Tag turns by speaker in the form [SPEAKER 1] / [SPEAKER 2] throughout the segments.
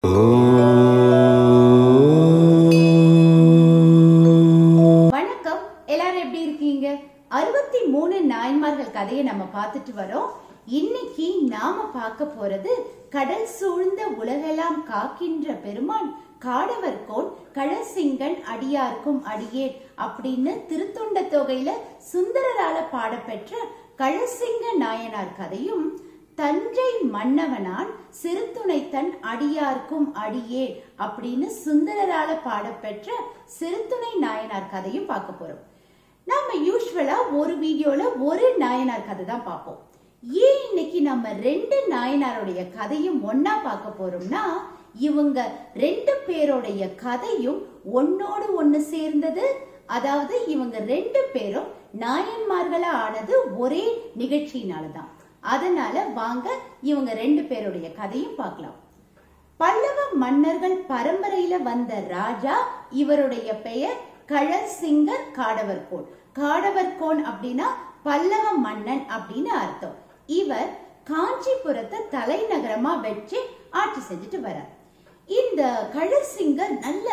[SPEAKER 1] வணக்கம் எல்லாரும் எப்படி இருக்கீங்க அறுபத்தி மூணு நாயன்மார்கள் கதையை நம்ம பார்த்துட்டு வரோம் இன்னைக்கு நாம பார்க்க போறது கடல் சூழ்ந்த உலகெல்லாம் காக்கின்ற பெருமான் காடவர்கோன் களசிங்கன் அடியார்க்கும் அடியேன் அப்படின்னு திருத்தொண்ட தொகையில சுந்தரரால பாடப்பெற்ற களசிங்க நாயனார் கதையும் தஞ்சை மன்னவனான் சிறுத்துணை தன் அடியார்க்கும் அடியே அப்படின்னு சுந்தரரால பாடப்பெற்ற சிறுத்துணை நாயனார் கதையும் பார்க்க போறோம் நம்ம யூஸ்வலா ஒரு வீடியோல ஒரு நாயனார் கதை தான் பார்ப்போம் ஏன் இன்னைக்கு நம்ம ரெண்டு நாயனாருடைய கதையும் ஒன்னா பார்க்க போறோம்னா இவங்க ரெண்டு பேருடைய கதையும் ஒன்னோடு ஒன்னு சேர்ந்தது அதாவது இவங்க ரெண்டு பேரும் நாயன்மார்களா ஆனது ஒரே நிகழ்ச்சியினாலதான் அதனால வாங்க இவங்க ரெண்டு பேருடைய கதையும் பார்க்கலாம் பல்லவ மன்னர்கள் பரம்பரையில வந்த ராஜா இவருடைய பெயர் களசிங்கர் காடவர்கோன் காடவர்கோன் அப்படின்னா பல்லவ மன்னன் அப்படின்னு அர்த்தம் இவர் காஞ்சிபுரத்தை தலைநகரமா வச்சு ஆட்சி செஞ்சுட்டு வரார் இந்த களசிங்கர் நல்ல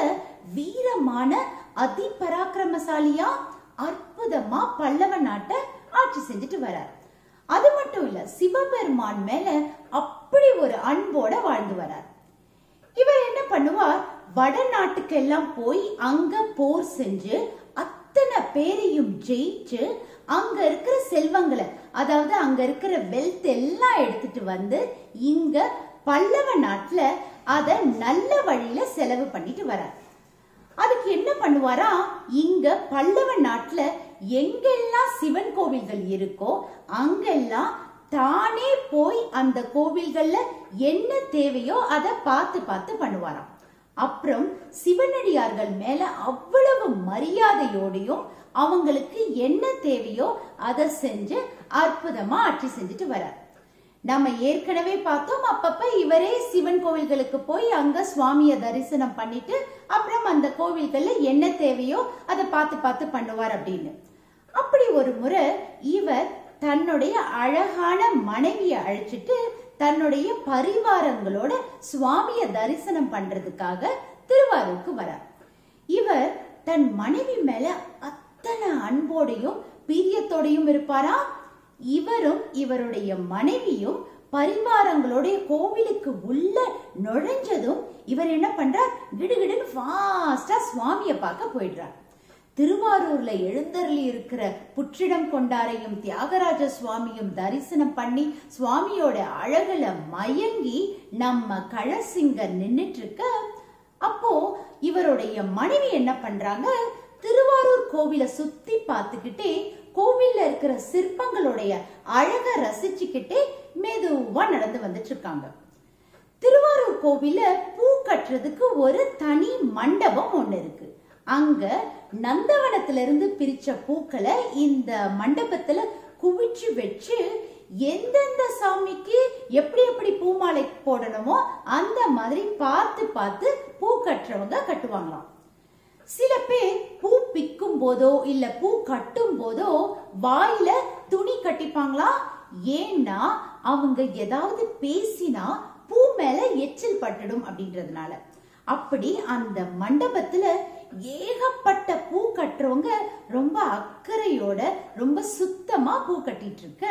[SPEAKER 1] வீரமான அதி பராக்கிரமசாலியா அற்புதமா பல்லவ நாட்டை ஆட்சி செஞ்சுட்டு வரார் அது மட்டும் இல்ல சிவபெருமான் மேல அப்படி ஒரு அன்போட வாழ்ந்து வரார் இவர் என்ன பண்ணுவார் வடநாட்டுக்கெல்லாம் போய் அங்க போர் செஞ்சு அத்தனை பேரையும் ஜெயிச்சு அங்க இருக்கிற செல்வங்களை அதாவது அங்க இருக்கிற வெல்த் எல்லாம் எடுத்துட்டு வந்து இங்க பல்லவ நாட்டுல அத நல்ல வழியில செலவு பண்ணிட்டு வரார் அதுக்கு என்ன பண்ணுவாரா இங்க பல்லவ நாட்டுல எங்கெல்லாம் சிவன் கோவில்கள் இருக்கோ அங்கெல்லாம் தானே போய் அந்த கோவில்கள்ல என்ன தேவையோ அதை பார்த்து பார்த்து பண்ணுவாராம் அப்புறம் சிவனடியார்கள் மேல அவ்வளவு மரியாதையோடையும் அவங்களுக்கு என்ன தேவையோ அதை செஞ்சு அற்புதமா ஆட்சி செஞ்சுட்டு வரார் நம்ம ஏற்கனவே பார்த்தோம் அப்பப்ப இவரே சிவன் கோவில்களுக்கு போய் அங்க சுவாமிய தரிசனம் பண்ணிட்டு அப்புறம் அந்த கோவில்கள்ல என்ன தேவையோ அதை பார்த்து பார்த்து பண்ணுவார் அப்படின்னு அப்படி ஒரு முறை இவர் தன்னுடைய அழகான மனைவியை அழைச்சிட்டு தன்னுடைய பரிவாரங்களோட சுவாமிய தரிசனம் பண்றதுக்காக திருவாரூருக்கு வரார் இவர் தன் மனைவி மேல அத்தனை அன்போடையும் பிரியத்தோடையும் இருப்பாரா இவரும் இவருடைய மனைவியும் பரிவாரங்களுடைய கோவிலுக்கு உள்ள நுழைஞ்சதும் இவர் என்ன பண்றார் கிடுகிடுன்னு ஃபாஸ்டா சுவாமிய பார்க்க போயிடுறார் திருவாரூர்ல எழுந்தருளி இருக்கிற புற்றிடம் கொண்டாரையும் தியாகராஜ சுவாமியும் தரிசனம் பண்ணி சுவாமியோட அழகுல மயங்கி நம்ம களசிங்கர் நின்னுட்டு இருக்க அப்போ இவருடைய மனைவி என்ன பண்றாங்க திருவாரூர் கோவில சுத்தி பார்த்துக்கிட்டே கோவில்ல இருக்கிற சிற்பங்களுடைய அழக ரசிச்சுக்கிட்டே மெதுவா நடந்து வந்துட்டு இருக்காங்க திருவாரூர் கோவில பூ கட்டுறதுக்கு ஒரு தனி மண்டபம் ஒண்ணு இருக்கு அங்க நந்தவனத்துல இருந்து பிரிச்ச பூக்களை இந்த மண்டபத்துல குவிச்சு வச்சு எந்தெந்த சாமிக்கு எப்படி எப்படி பூமாலை போடணுமோ அந்த மாதிரி பார்த்து பார்த்து பூ கட்டுறவங்க கட்டுவாங்களாம் சில பேர் பூ பிக்கும் போதோ இல்ல பூ கட்டும் போதோ வாயில துணி கட்டிப்பாங்களா ஏன்னா அவங்க ஏதாவது பேசினா பூ மேல எச்சில் பட்டுடும் அப்படின்றதுனால அப்படி அந்த மண்டபத்துல ஏகப்பட்ட பூ கட்டுறவங்க ரொம்ப அக்கறையோட ரொம்ப சுத்தமா பூ கட்டிட்டு இருக்க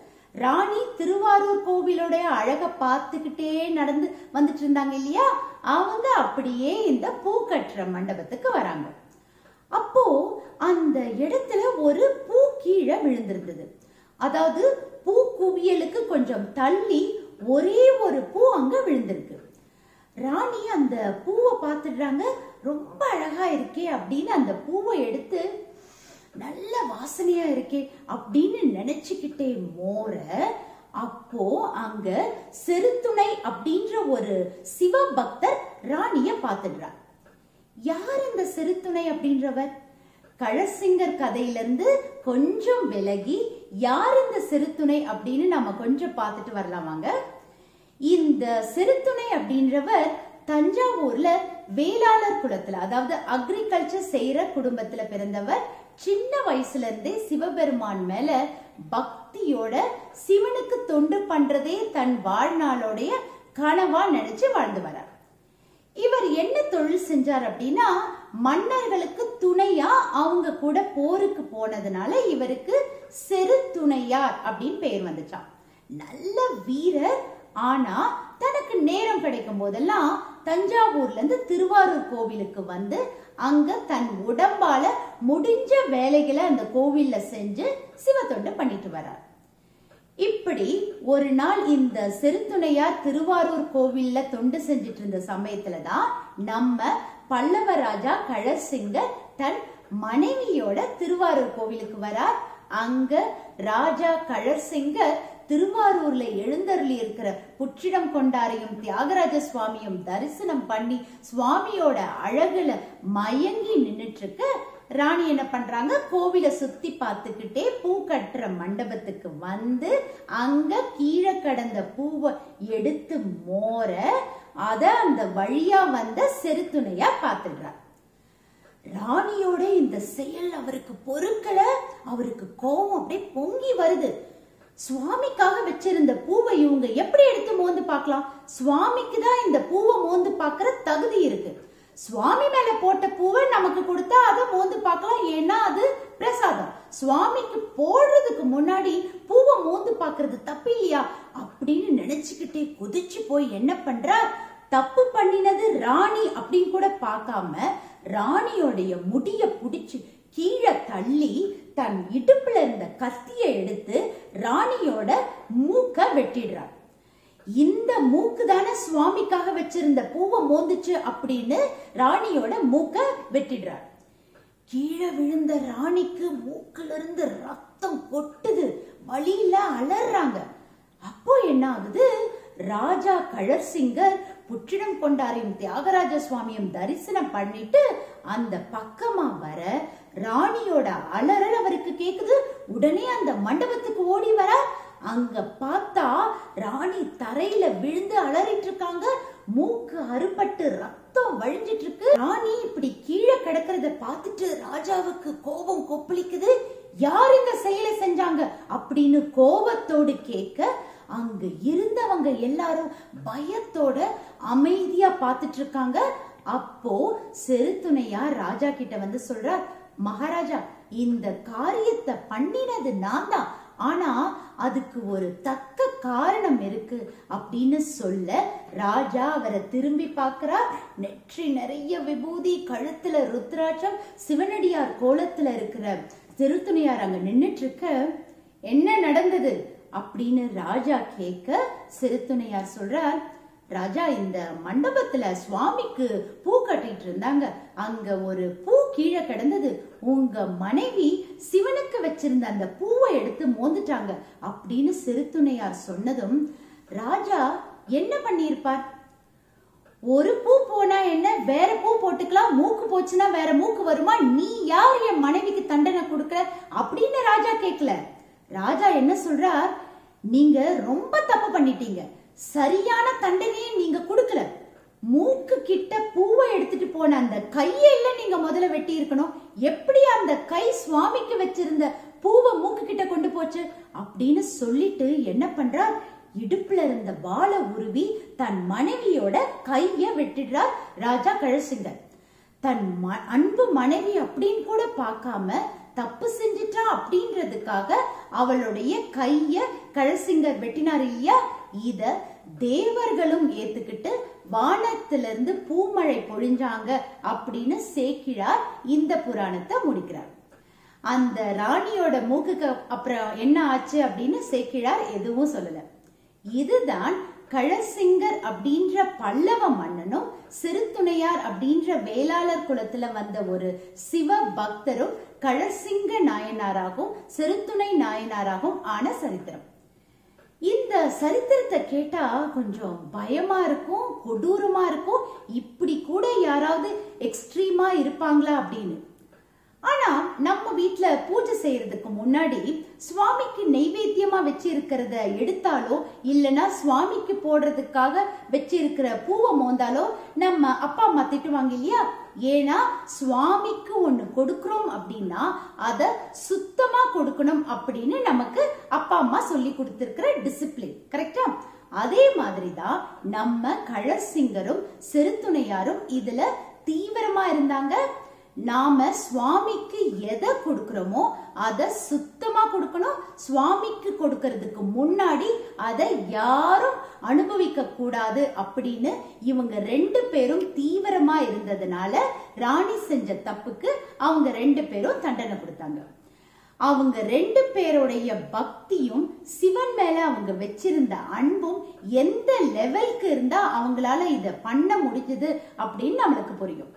[SPEAKER 1] ராணி திருவாரூர் கோவிலோடைய அழக பார்த்துக்கிட்டே நடந்து வந்துட்டு இருந்தாங்க இல்லையா அவங்க அப்படியே இந்த பூ கட்டுற மண்டபத்துக்கு வராங்க அப்போ அந்த இடத்துல ஒரு பூ கீழே விழுந்திருந்தது அதாவது பூ குவியலுக்கு கொஞ்சம் தள்ளி ஒரே ஒரு பூ அங்க விழுந்திருக்கு ராணி அந்த பூவை பார்த்துடுறாங்க ரொம்ப அழகா இருக்கே அப்படின்னு அந்த பூவை எடுத்து நல்ல வாசனையா இருக்கே அப்படின்னு நினைச்சுக்கிட்டே மோர அப்போ அங்க செருத்துணை அப்படின்ற ஒரு சிவபக்தர் ராணிய பார்த்துடுறார் யார் இந்த செருத்துணை அப்படின்றவர் கழசிங்கர் கதையிலிருந்து கொஞ்சம் விலகி யார் இந்த செருத்துணை அப்படின்னு நம்ம கொஞ்சம் பார்த்துட்டு வரலாமாங்க இந்த செருத்துணை அப்படின்றவர் தஞ்சாவூர்ல வேளாளர் குலத்துல அதாவது அக்ரிகல்ச்சர் செய்யற குடும்பத்துல பிறந்தவர் சின்ன வயசுல இருந்தே சிவபெருமான் மேல பக்தியோட சிவனுக்கு தொண்டு பண்றதே தன் வாழ்நாளோடைய கனவா நினைச்சு வாழ்ந்து வரார் செஞ்சார் அப்படின்னா மன்னர்களுக்கு துணையா அவங்க கூட போருக்கு போனதுனால இவருக்கு செரு துணையார் அப்படின்னு பெயர் வந்துச்சான் நல்ல வீரர் ஆனா தனக்கு நேரம் கிடைக்கும் போதெல்லாம் தஞ்சாவூர்ல இருந்து திருவாரூர் கோவிலுக்கு வந்து அங்க தன் உடம்பால முடிஞ்ச வேலைகளை அந்த கோவில்ல செஞ்சு சிவத்தொண்டை பண்ணிட்டு வரார் இப்படி ஒரு நாள் இந்த செருத்துணையார் திருவாரூர் கோவில்ல தொண்டு செஞ்சிட்டு இருந்த சமயத்துல தான் நம்ம பல்லவ ராஜா கழற்சிங்கர் தன் மனைவியோட திருவாரூர் கோவிலுக்கு வரார் அங்க ராஜா கழற்சிங்கர் திருவாரூர்ல எழுந்தருளி இருக்கிற புற்றிடம் கொண்டாரையும் தியாகராஜ சுவாமியும் தரிசனம் பண்ணி சுவாமியோட அழகுல மயங்கி நின்னுட்டு இருக்க ராணி என்ன பண்றாங்க கோவில சுத்தி பார்த்துக்கிட்டே பூ கட்டுற மண்டபத்துக்கு வந்து அங்க கீழே கடந்த பூவை எடுத்து மோர அத அந்த வழியா வந்த செருத்துணையா பார்த்துடுறார் ராணியோட இந்த செயல் அவருக்கு பொறுக்கல அவருக்கு கோபம் அப்படியே பொங்கி வருது சுவாமிக்காக வச்சிருந்த பூவை இவங்க எப்படி எடுத்து மோந்து பார்க்கலாம் சுவாமிக்கு தான் இந்த பூவை மோந்து பார்க்கிற தகுதி இருக்கு சுவாமி மேல போட்ட பூவை நமக்கு கொடுத்தா அதை மோந்து பார்க்கலாம் ஏன்னா அது பிரசாதம் சுவாமிக்கு போடுறதுக்கு முன்னாடி பூவை மோந்து பார்க்கிறது தப்பு இல்லையா அப்படின்னு நினைச்சுக்கிட்டே குதிச்சு போய் என்ன பண்றார் தப்பு பண்ணினது ராணி அப்படின்னு கூட பார்க்காம ராணியோடைய முடிய புடிச்சு கீழே தள்ளி தன் இடுப்புல இருந்த கத்திய எடுத்து ராணியோட மூக்க வெட்டிடுறார் இந்த மூக்கு தானே சுவாமிக்காக வச்சிருந்த பூவை மோந்துச்சு அப்படின்னு ராணியோட மூக்க வெட்டிடுறார் கீழே விழுந்த ராணிக்கு மூக்குல இருந்து ரத்தம் கொட்டுது வழியில அலறாங்க அப்போ என்ன ஆகுது ராஜா கழற்சிங்கர் புற்றிடம் கொண்டாரையும் தியாகராஜ சுவாமியும் தரிசனம் பண்ணிட்டு அந்த பக்கமா வர ராணியோட அலறல் அவருக்கு கேக்குது உடனே அந்த மண்டபத்துக்கு ஓடி வர அங்க பார்த்தா ராணி தரையில விழுந்து அலறிட்டு இருக்காங்க மூக்கு அறுபட்டு ரத்தம் வழிஞ்சிட்டு இருக்கு ராணி இப்படி கீழே கிடக்கிறத பார்த்துட்டு ராஜாவுக்கு கோபம் கொப்பளிக்குது யார் இந்த செயலை செஞ்சாங்க அப்படின்னு கோபத்தோடு கேட்க அங்க இருந்தவங்க எல்லாரும் பயத்தோட அமைதியா பார்த்துட்டு இருக்காங்க அப்போ செருத்துணையா ராஜா கிட்ட வந்து சொல்றார் மகாராஜா இந்த காரியத்தை பண்ணினது நான் தான் ஆனா அதுக்கு ஒரு தக்க காரணம் இருக்கு அப்படின்னு சொல்ல ராஜா அவரை திரும்பி பார்க்கிறார் நெற்றி நிறைய விபூதி கழுத்துல ருத்ராட்சம் சிவனடியார் கோலத்துல இருக்கிற திருத்துணையார் அங்க நின்னுட்டு இருக்க என்ன நடந்தது அப்படின்னு ராஜா கேட்க சிறுத்துணையார் சொல்றார் ராஜா இந்த மண்டபத்துல சுவாமிக்கு பூ கட்டிட்டு இருந்தாங்க அங்க ஒரு பூ கீழே கிடந்தது உங்க மனைவி சிவனுக்கு வச்சிருந்த அந்த பூவை எடுத்து மோந்துட்டாங்க அப்படின்னு சிறுத்துணையார் சொன்னதும் ராஜா என்ன பண்ணியிருப்பார் ஒரு பூ போனா என்ன வேற பூ போட்டுக்கலாம் மூக்கு போச்சுன்னா வேற மூக்கு வருமா நீ யார் என் மனைவிக்கு தண்டனை கொடுக்கற அப்படின்னு ராஜா கேட்கல ராஜா என்ன சொல்றார் நீங்க ரொம்ப தப்பு பண்ணிட்டீங்க சரியான தண்டனையை நீங்க கொடுக்கல மூக்கு கிட்ட பூவை எடுத்துட்டு போன அந்த கையை இல்ல நீங்க முதல்ல வெட்டி இருக்கணும் எப்படி அந்த கை சுவாமிக்கு வச்சிருந்த பூவை மூக்கு கிட்ட கொண்டு போச்சு அப்படின்னு சொல்லிட்டு என்ன பண்றார் இடுப்புல இருந்த வாளை உருவி தன் மனைவியோட கைய வெட்டிடுறார் ராஜா கழசிங்கர் தன் ம- அன்பு மனைவி அப்படின்னு கூட பார்க்காம தப்பு செஞ்சிட்டா அப்படின்றதுக்காக அவளுடைய கைய கழசிங்கர் வெட்டினார் இல்லையா இத தேவர்களும் ஏத்துக்கிட்டு வானத்திலிருந்து பூமழை பொழிஞ்சாங்க அப்படின்னு சேக்கிழார் இந்த புராணத்தை முடிக்கிறார் அந்த ராணியோட மூக்குக்கு அப்புறம் என்ன ஆச்சு அப்படின்னு சேக்கிழார் எதுவும் சொல்லல இதுதான் கழசிங்கர் அப்படின்ற பல்லவ மன்னனும் சிறுத்துணையார் அப்படின்ற வேளாளர் குலத்துல வந்த ஒரு சிவ பக்தரும் கழசிங்க நாயனாராகவும் சிறுத்துணை நாயனாராகவும் ஆன சரித்திரம் இந்த சரித்திரத்தை கேட்டா கொஞ்சம் பயமா இருக்கும் கொடூரமா இருக்கும் இப்படி கூட யாராவது எக்ஸ்ட்ரீமா இருப்பாங்களா அப்படின்னு ஆனா நம்ம வீட்ல பூஜை செய்யறதுக்கு முன்னாடி சுவாமிக்கு நெய்வேத்தியமா வச்சிருக்கிறத எடுத்தாலோ இல்லனா சுவாமிக்கு போடுறதுக்காக வச்சிருக்கிற பூவை மோந்தாலோ நம்ம அப்பா அம்மா திட்டுவாங்க இல்லையா ஏன்னா சுவாமிக்கு ஒண்ணு கொடுக்கிறோம் அப்படின்னா அத சுத்தமா கொடுக்கணும் அப்படின்னு நமக்கு அப்பா அம்மா சொல்லி கொடுத்திருக்கிற டிசிப்ளின் கரெக்டா அதே மாதிரிதான் நம்ம கழற்சிங்கரும் சிறுத்துணையாரும் இதுல தீவிரமா இருந்தாங்க நாம சுவாமிக்கு எதை கொடுக்கிறோமோ அதை சுத்தமா கொடுக்கணும் சுவாமிக்கு கொடுக்கறதுக்கு முன்னாடி அதை யாரும் அனுபவிக்க கூடாது அப்படின்னு இவங்க ரெண்டு பேரும் தீவிரமா இருந்ததுனால ராணி செஞ்ச தப்புக்கு அவங்க ரெண்டு பேரும் தண்டனை கொடுத்தாங்க அவங்க ரெண்டு பேருடைய பக்தியும் சிவன் மேல அவங்க வச்சிருந்த அன்பும் எந்த லெவலுக்கு இருந்தா அவங்களால இத பண்ண முடிஞ்சது அப்படின்னு நம்மளுக்கு புரியும்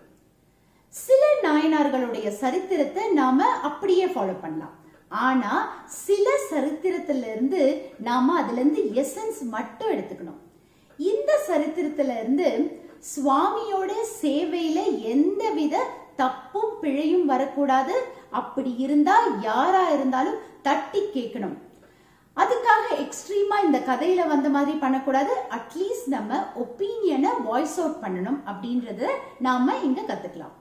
[SPEAKER 1] சில நாயனார்களுடைய சரித்திரத்தை நாம அப்படியே ஃபாலோ பண்ணலாம் ஆனா சில சரித்திரத்துல இருந்து நாம அதுல இருந்து எசன்ஸ் மட்டும் எடுத்துக்கணும் இந்த சரித்திரத்துல இருந்து சுவாமியோட சேவையில எந்தவித தப்பும் பிழையும் வரக்கூடாது அப்படி இருந்தா யாரா இருந்தாலும் தட்டி கேட்கணும் அதுக்காக எக்ஸ்ட்ரீமா இந்த கதையில வந்த மாதிரி பண்ணக்கூடாது அட்லீஸ்ட் நம்ம ஒப்பீனியனை வாய்ஸ் அவுட் பண்ணணும் அப்படின்றத நாம இங்க கத்துக்கலாம்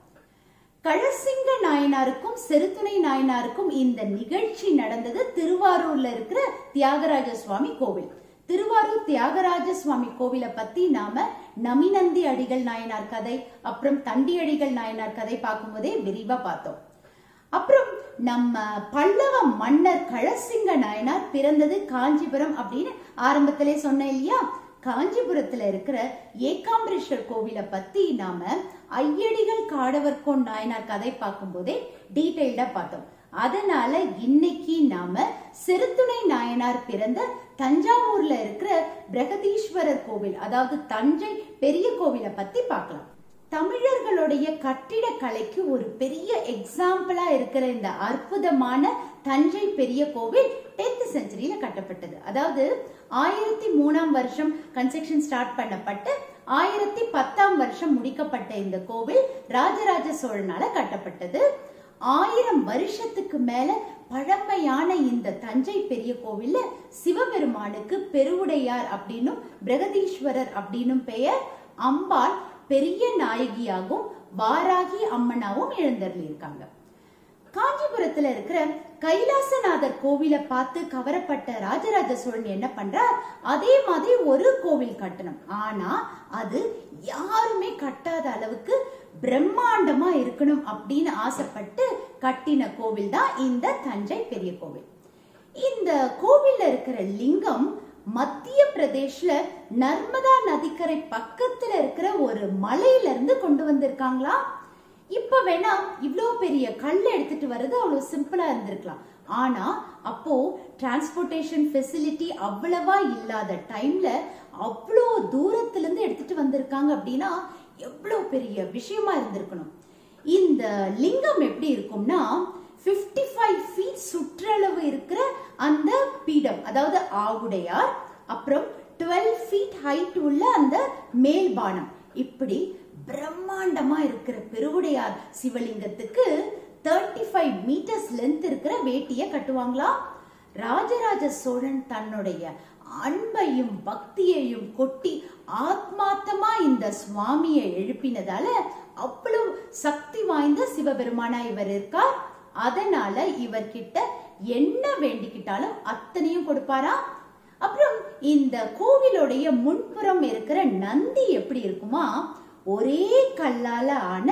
[SPEAKER 1] கழசிங்க நாயனாருக்கும் செருத்துணை நாயனாருக்கும் இந்த நிகழ்ச்சி நடந்தது திருவாரூர்ல இருக்கிற தியாகராஜ சுவாமி கோவில் திருவாரூர் தியாகராஜ சுவாமி கோவிலை பத்தி நாம நமிநந்தி அடிகள் நாயனார் கதை அப்புறம் தண்டி அடிகள் நாயனார் கதை பார்க்கும்போதே விரிவா பார்த்தோம் அப்புறம் நம்ம பல்லவ மன்னர் கழசிங்க நாயனார் பிறந்தது காஞ்சிபுரம் அப்படின்னு ஆரம்பத்திலே சொன்னேன் இல்லையா காஞ்சிபுரத்துல இருக்கிற ஏகாம்பரேஸ்வர் கோவிலை பத்தி நாம ஐயடிகள் காடவர்கோன் நாயனார் கதை பார்க்கும்போதே டீடைல்டா பார்த்தோம் அதனால இன்னைக்கு நாம சிறுத்துணை நாயனார் பிறந்த தஞ்சாவூர்ல இருக்கிற பிரகதீஸ்வரர் கோவில் அதாவது தஞ்சை பெரிய கோவிலை பத்தி பார்க்கலாம் தமிழர்களுடைய கட்டிடக்கலைக்கு ஒரு பெரிய எக்ஸாம்பிளா இருக்கிற இந்த அற்புதமான தஞ்சை பெரிய கோவில் டென்த் செஞ்சுரியில கட்டப்பட்டது அதாவது ஆயிரத்தி மூணாம் வருஷம் கன்ஸ்ட்ரக்ஷன் ஸ்டார்ட் பண்ணப்பட்டு ஆயிரத்தி பத்தாம் வருஷம் முடிக்கப்பட்ட இந்த கோவில் ராஜராஜ சோழனால கட்டப்பட்டது ஆயிரம் வருஷத்துக்கு மேல பழமையான இந்த தஞ்சை பெரிய கோவில்ல சிவபெருமானுக்கு பெருவுடையார் அப்படின்னும் பிரகதீஸ்வரர் அப்படின்னும் பெயர் அம்பாள் பெரிய நாயகியாகவும் வாராகி அம்மனாவும் எழுந்தருளியிருக்காங்க காஞ்சிபுரத்துல இருக்கிற கைலாசநாதர் கோவிலை பார்த்து கவரப்பட்ட ராஜராஜ சோழன் என்ன பண்றார் அதே மாதிரி ஒரு கோவில் கட்டணும் ஆனா அது யாருமே கட்டாத அளவுக்கு பிரம்மாண்டமா இருக்கணும் அப்படின்னு ஆசைப்பட்டு கட்டின கோவில் தான் இந்த தஞ்சை பெரிய கோவில் இந்த கோவில்ல இருக்கிற லிங்கம் மத்திய பிரதேஷ்ல நர்மதா நதிக்கரை பக்கத்துல இருக்கிற ஒரு மலையில இருந்து கொண்டு வந்திருக்காங்களா இப்ப வேணா இவ்ளோ பெரிய கல் எடுத்துட்டு வர்றது அவ்வளவு சிம்பிளா இருந்திருக்கலாம் ஆனா அப்போ டிரான்ஸ்போர்ட்டேஷன் ஃபெசிலிட்டி அவ்வளவா இல்லாத டைம்ல அவ்வளோ தூரத்துல இருந்து எடுத்துட்டு வந்திருக்காங்க அப்படின்னா எவ்வளவு பெரிய விஷயமா இருந்திருக்கணும் இந்த லிங்கம் எப்படி இருக்கும்னா 55 ஃபைவ் ஃபீட் சுற்றளவு இருக்கிற அந்த பீடம் அதாவது ஆவுடையார் அப்புறம் 12 ஃபீட் ஹைட் உள்ள அந்த மேல்பானம் இப்படி பிரம்மாண்டமா இருக்கிற பெருவுடையார் சிவலிங்கத்துக்கு 35 ஃபைவ் மீட்டர்ஸ் லென்த் இருக்கிற வேட்டிய கட்டுவாங்களாம் ராஜராஜ சோழன் தன்னுடைய அன்பையும் பக்தியையும் கொட்டி ஆத்மார்த்தமா இந்த சுவாமியை எழுப்பினதால அவ்வளவு சக்தி வாய்ந்த சிவபெருமானா இவர் இருக்கார் அதனால இவர்கிட்ட என்ன வேண்டிக்கிட்டாலும் அத்தனையும் கொடுப்பாரா அப்புறம் இந்த கோவிலுடைய முன்புறம் இருக்கிற நந்தி எப்படி இருக்குமா ஒரே கல்லால ஆன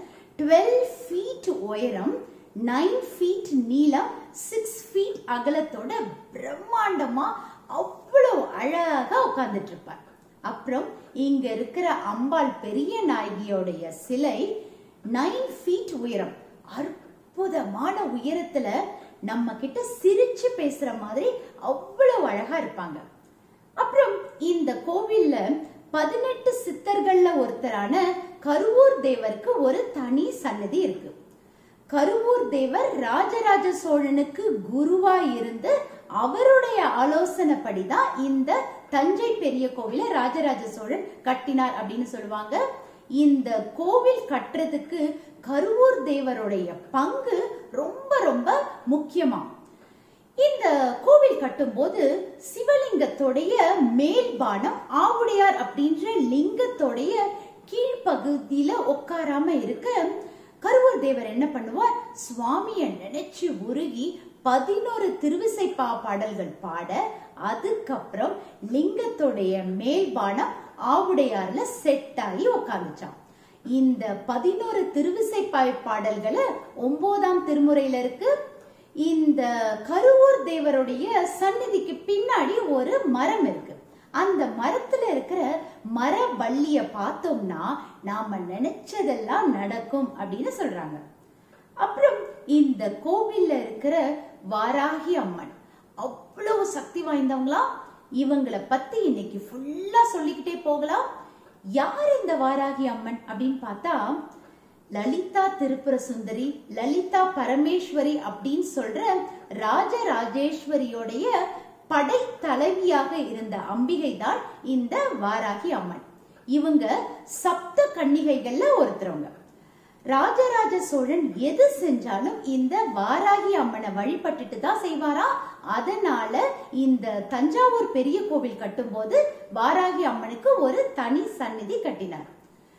[SPEAKER 1] 12 ஃபீட் உயரம் நைன் ஃபீட் நீளம் சிக்ஸ் ஃபீட் அகலத்தோட பிரம்மாண்டமா அவ்வளவு அழகா உட்கார்ந்துட்டு இருப்பார் அப்புறம் இங்க இருக்கிற அம்பாள் பெரிய நாயகியோடைய சிலை நைன் ஃபீட் உயரம் அற்புதமான உயரத்துல நம்ம கிட்ட சிரிச்சு பேசுற மாதிரி அவ்வளவு அழகா இருப்பாங்க அப்புறம் இந்த கோவில்ல பதினெட்டு சித்தர்கள்ல ஒருத்தரான கருவூர் தேவருக்கு ஒரு தனி சன்னதி இருக்கு கருவூர் தேவர் ராஜராஜ சோழனுக்கு குருவா இருந்து அவருடைய ஆலோசனைப்படிதான் இந்த தஞ்சை பெரிய கோவிலை ராஜராஜ சோழன் கட்டினார் அப்படின்னு சொல்லுவாங்க இந்த கோவில் கட்டுறதுக்கு கருவூர் தேவருடைய பங்கு ரொம்ப ரொம்ப முக்கியமா இந்த கோவில் கட்டும்போது சிவலிங்கத்தோடைய மேல்பானம் ஆவுடையார் அப்படின்ற லிங்கத்தோடைய கீழ்ப்பகுதியில உட்காராம இருக்க கருவூர் தேவர் என்ன பண்ணுவார் சுவாமிய நினைச்சு உருகி பதினோரு திருவிசைப்பா பாடல்கள் பாட அதுக்கப்புறம் லிங்கத்தோடைய மேல்பானம் ஆவுடையார்ல செட் ஆகி உட்காந்துச்சான் இந்த பதினோரு திருவிசைப்பாய் பாடல்களை ஒன்பதாம் திருமுறையில இருக்கு இந்த கருவூர் தேவருடைய சந்நிதிக்கு பின்னாடி ஒரு மரம் இருக்கு அந்த மரத்துல இருக்கிற மர வள்ளிய பார்த்தோம்னா நாம நினைச்சதெல்லாம் நடக்கும் அப்படின்னு சொல்றாங்க அப்புறம் இந்த கோவில்ல இருக்கிற வாராகி அம்மன் அவ்வளவு சக்தி வாய்ந்தவங்களா இவங்களை பத்தி இன்னைக்கு ஃபுல்லா சொல்லிக்கிட்டே போகலாம் யார் இந்த வாராகி அம்மன் அப்படின்னு பார்த்தா லலிதா திருப்புர சுந்தரி லலிதா பரமேஸ்வரி அப்படின்னு சொல்ற ராஜராஜேஸ்வரியோடைய படை தலைவியாக இருந்த அம்பிகை தான் இந்த வாராகி அம்மன் இவங்க சப்த கன்னிகைகள்ல ஒருத்தரவங்க ராஜராஜ சோழன் எது செஞ்சாலும் இந்த வாராகி அம்மனை வழிபட்டுட்டு தான் செய்வாரா அதனால இந்த தஞ்சாவூர் பெரிய கோவில் கட்டும்போது வாராகி அம்மனுக்கு ஒரு தனி சந்நிதி கட்டினார்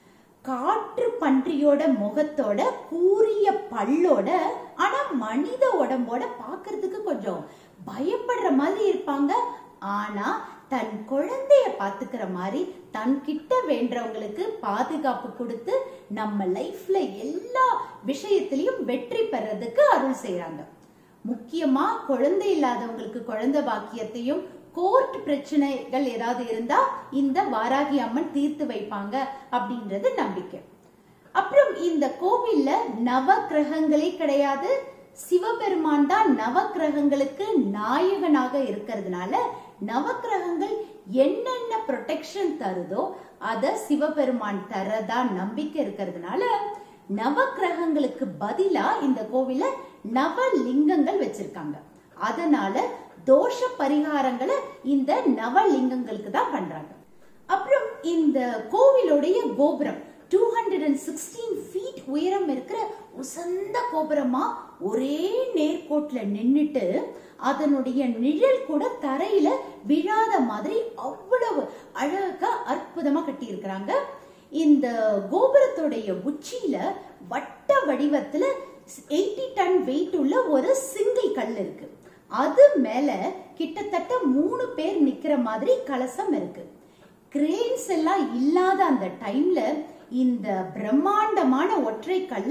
[SPEAKER 1] காற்று பன்றியோட முகத்தோட கூரிய பல்லோட ஆனா மனித உடம்போட பாக்குறதுக்கு கொஞ்சம் பயப்படுற மாதிரி இருப்பாங்க ஆனா தன் குழந்தைய பாத்துக்கிற மாதிரி தன் கிட்ட வேண்டவங்களுக்கு பாதுகாப்பு கொடுத்து நம்ம லைஃப்ல எல்லா விஷயத்திலையும் வெற்றி பெறதுக்கு அருள் செய்யறாங்க முக்கியமா குழந்தை இல்லாதவங்களுக்கு குழந்தை பாக்கியத்தையும் கோர்ட் பிரச்சனைகள் ஏதாவது இருந்தா இந்த வாராகி அம்மன் தீர்த்து வைப்பாங்க அப்படின்றது நம்பிக்கை அப்புறம் இந்த கோவில்ல நவ கிரகங்களே கிடையாது சிவபெருமான் தான் நவ கிரகங்களுக்கு நாயகனாக இருக்கிறதுனால நவக்கிரகங்கள் என்னென்ன ப்ரொடெக்ஷன் தருதோ அத சிவபெருமான் தரதா நம்பிக்கை இருக்கிறதுனால நவக்கிரகங்களுக்கு பதிலா இந்த கோவில நவலிங்கங்கள் வச்சிருக்காங்க அதனால தோஷ பரிகாரங்களை இந்த நவலிங்கங்களுக்கு தான் பண்றாங்க அப்புறம் இந்த கோவிலுடைய கோபுரம் two hundred and sixteen feet உயரம் இருக்கிற உசந்த கோபுரமா ஒரே நேர்கோட்ல நின்னுட்டு அதனுடைய நிழல் கூட தரையில விழாத மாதிரி அவ்வளவு அழகா அற்புதமா கட்டி இருக்கிறாங்க இந்த கோபுரத்துடைய உச்சியில வட்ட வடிவத்துல எயிட்டி டன் வெயிட் உள்ள ஒரு சிங்கிள் கல் இருக்கு அது மேல கிட்டத்தட்ட மூணு பேர் நிக்கிற மாதிரி கலசம் இருக்கு கிரேன்ஸ் எல்லாம் இல்லாத அந்த டைம்ல இந்த பிரம்மாண்டமான ஒற்றை கல்ல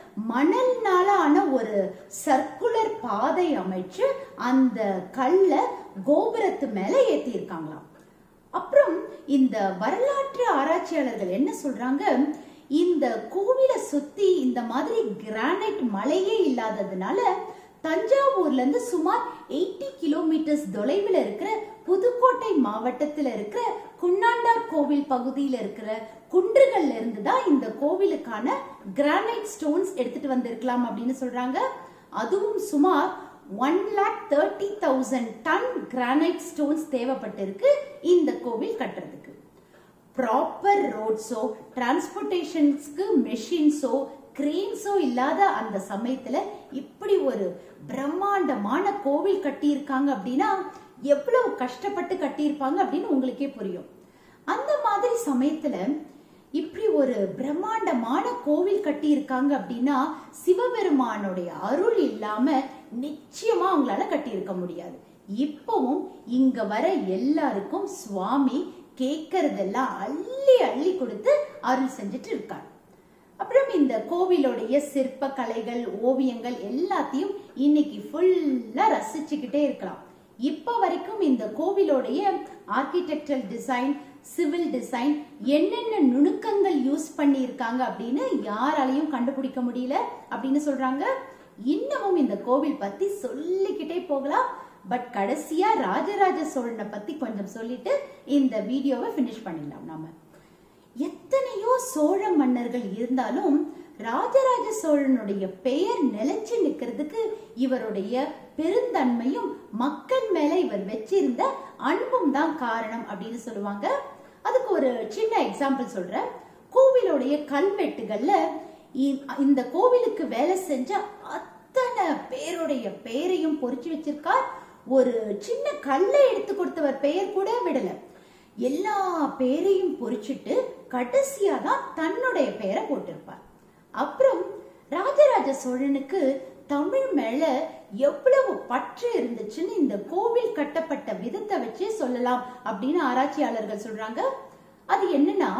[SPEAKER 1] மணல்னால ஆன ஒரு சர்க்குலர் பாதை அமைச்சு அந்த கல்ல கோபுரத்து மேல ஏத்தி இருக்காங்களாம் அப்புறம் இந்த வரலாற்று ஆராய்ச்சியாளர்கள் என்ன சொல்றாங்க இந்த கோவிலை சுத்தி இந்த மாதிரி கிரானைட் மலையே இல்லாததுனால தஞ்சாவூர்ல இருந்து சுமார் எயிட்டி கிலோமீட்டர்ஸ் தொலைவில் இருக்கிற புதுக்கோட்டை மாவட்டத்துல இருக்கிற குன்னாண்டார் கோவில் பகுதியில இருக்கிற குன்றுகள்ல இருந்து தான் இந்த கோவிலுக்கான கிரானைட் ஸ்டோன்ஸ் எடுத்துட்டு வந்திருக்கலாம் அப்படின்னு சொல்றாங்க அதுவும் சுமார் one lakh thirty thousand ton granite stones தேவைப்பட்டிருக்கு இந்த கோவில் கட்டுறதுக்கு ப்ராப்பர் ரோட்ஸோ டிரான்ஸ்போர்டேஷன்ஸ்க்கு மெஷின்ஸோ கிரேன்ஸோ இல்லாத அந்த சமயத்துல இப்படி ஒரு பிரம்மாண்டமான கோவில் கட்டியிருக்காங்க அப்படின்னா எவ்வளவு கஷ்டப்பட்டு கட்டியிருப்பாங்க அப்படின்னு உங்களுக்கே புரியும் அந்த மாதிரி சமயத்துல இப்படி ஒரு பிரம்மாண்டமான கோவில் கட்டி இருக்காங்க அப்படின்னா சிவபெருமானுடைய அருள் இல்லாம நிச்சயமா அவங்களால கட்டி இருக்க முடியாது இப்பவும் இங்க வர எல்லாருக்கும் சுவாமி கேட்கறதெல்லாம் அள்ளி அள்ளி கொடுத்து அருள் செஞ்சுட்டு இருக்கார் அப்புறம் இந்த கோவிலுடைய சிற்ப கலைகள் ஓவியங்கள் எல்லாத்தையும் இன்னைக்கு ஃபுல்லா ரசிச்சுக்கிட்டே இருக்கலாம் இப்ப வரைக்கும் இந்த கோவிலுடைய ஆர்கிடெக்சரல் டிசைன் சிவில் டிசைன் என்னென்ன நுணுக்கங்கள் யூஸ் பண்ணியிருக்காங்க அப்படின்னு யாராலையும் கண்டுபிடிக்க முடியல அப்படின்னு சொல்றாங்க இன்னமும் இந்த கோவில் பத்தி சொல்லிக்கிட்டே போகலாம் பட் கடைசியா ராஜராஜ சோழனை பத்தி கொஞ்சம் சொல்லிட்டு இந்த வீடியோவை ஃபினிஷ் பண்ணிடலாம் நாம எத்தனையோ சோழ மன்னர்கள் இருந்தாலும் ராஜராஜ சோழனுடைய பெயர் நிலைச்சு நிக்கிறதுக்கு இவருடைய பெருந்தன்மையும் மக்கள் மேல இவர் வச்சிருந்த அன்பும் தான் காரணம் அப்படின்னு சொல்லுவாங்க அதுக்கு ஒரு சின்ன எக்ஸாம்பிள் சொல்றேன் கோவிலுடைய கல்வெட்டுகள்ல இ- இந்த கோவிலுக்கு வேலை செஞ்ச அத்தனை பேருடைய பெயரையும் பொறிச்சு வச்சிருக்கார் ஒரு சின்ன கல்லை எடுத்து கொடுத்தவர் பெயர் கூட விடல எல்லா பேரையும் பொறிச்சிட்டு கடைசியா தான் தன்னுடைய பெயரை போட்டிருப்பார் அப்புறம் ராஜராஜ சோழனுக்கு தமிழ் மேல எவ்வளவு பற்று இருந்துச்சுன்னு இந்த கோவில் கட்டப்பட்ட விதத்தை வச்சே சொல்லலாம் அப்படின்னு ஆராய்ச்சியாளர்கள் சொல்றாங்க அது என்னன்னா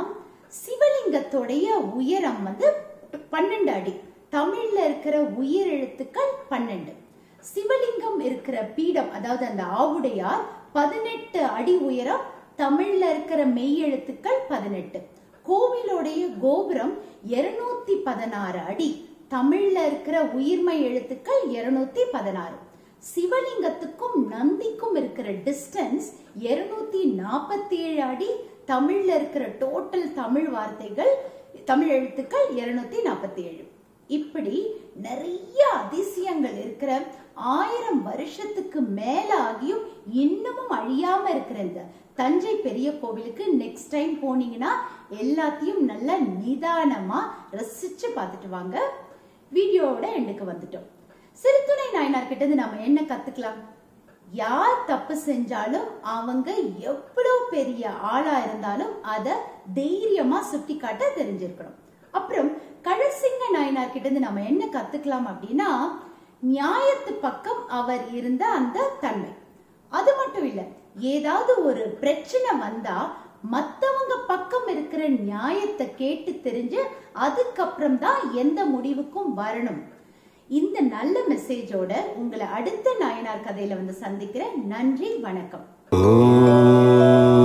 [SPEAKER 1] சிவலிங்கத்துடைய உயரம் வந்து பன்னெண்டு அடி தமிழ்ல இருக்கிற உயிர் எழுத்துக்கள் பன்னெண்டு சிவலிங்கம் இருக்கிற பீடம் அதாவது அந்த ஆவுடையார் பதினெட்டு அடி உயரம் தமிழ்ல இருக்கிற மெய் எழுத்துக்கள் பதினெட்டு கோவிலுடைய கோபுரம் இருநூத்தி பதினாறு அடி தமிழ்ல இருக்கிற உயிர்மை எழுத்துக்கள் இருநூத்தி பதினாறு சிவலிங்கத்துக்கும் நந்திக்கும் இருக்கிற டிஸ்டன்ஸ் இருநூத்தி நாற்பத்தி ஏழு அடி தமிழ்ல இருக்கிற டோட்டல் தமிழ் வார்த்தைகள் தமிழ் எழுத்துக்கள் இருநூத்தி நாற்பத்தி ஏழு இப்படி நிறைய அதிசயங்கள் இருக்கிற ஆயிரம் வருஷத்துக்கு மேல ஆகியும் இன்னமும் அழியாம இருக்கிற இந்த தஞ்சை பெரிய கோவிலுக்கு நெக்ஸ்ட் டைம் போனீங்கன்னா எல்லாத்தையும் நல்லா நிதானமா ரசிச்சு பார்த்துட்டு வாங்க வீடியோவோட எண்டுக்கு வந்துட்டோம் சிறுதுணை நாயனார் கிட்ட இருந்து நம்ம என்ன கத்துக்கலாம் யார் தப்பு செஞ்சாலும் அவங்க எவ்வளவு பெரிய ஆளா இருந்தாலும் அத தைரியமா சுட்டி காட்ட தெரிஞ்சிருக்கணும் அப்புறம் கழசிங்க நாயனார் கிட்ட இருந்து நம்ம என்ன கத்துக்கலாம் அப்படின்னா நியாயத்து பக்கம் அவர் இருந்த அந்த தன்மை அது மட்டும் இல்ல ஏதாவது ஒரு பிரச்சனை வந்தா மத்தவங்க பக்கம் இருக்கிற நியாயத்தை கேட்டு தெரிஞ்சு அதுக்கப்புறம் தான் எந்த முடிவுக்கும் வரணும் இந்த நல்ல மெசேஜோட உங்களை அடுத்த நாயனார் கதையில வந்து சந்திக்கிறேன் நன்றி வணக்கம்
[SPEAKER 2] ஓம்